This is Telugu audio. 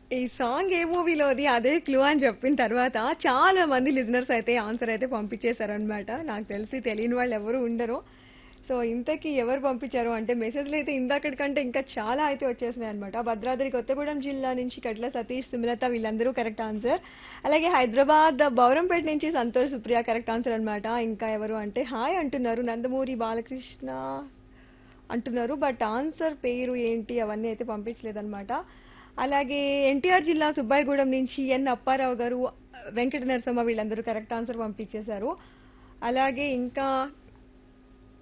ఈ సాంగ్ ఏ మూవీలోది అదే క్లూ అని చెప్పిన తర్వాత చాలా మంది లిజనర్స్ అయితే ఆన్సర్ అయితే పంపించేశారనమాట నాకు తెలిసి తెలియని వాళ్ళు ఎవరు ఉండరు సో ఇంతకీ ఎవరు పంపించారు అంటే మెసేజ్లు అయితే ఇందాకటి కంటే ఇంకా చాలా అయితే వచ్చేసినాయి అనమాట భద్రాద్రి కొత్తగూడెం జిల్లా నుంచి కట్ల సతీష్ సుమలత వీళ్ళందరూ కరెక్ట్ ఆన్సర్ అలాగే హైదరాబాద్ బౌరంపేట నుంచి సంతోష్ సుప్రియ కరెక్ట్ ఆన్సర్ అన్నమాట ఇంకా ఎవరు అంటే హాయ్ అంటున్నారు నందమూరి బాలకృష్ణ అంటున్నారు బట్ ఆన్సర్ పేరు ఏంటి అవన్నీ అయితే పంపించలేదన్నమాట అలాగే ఎన్టీఆర్ జిల్లా సుబ్బాయిగూడెం నుంచి ఎన్ అప్పారావు గారు వెంకట నరసమ్మ వీళ్ళందరూ కరెక్ట్ ఆన్సర్ పంపించేశారు అలాగే ఇంకా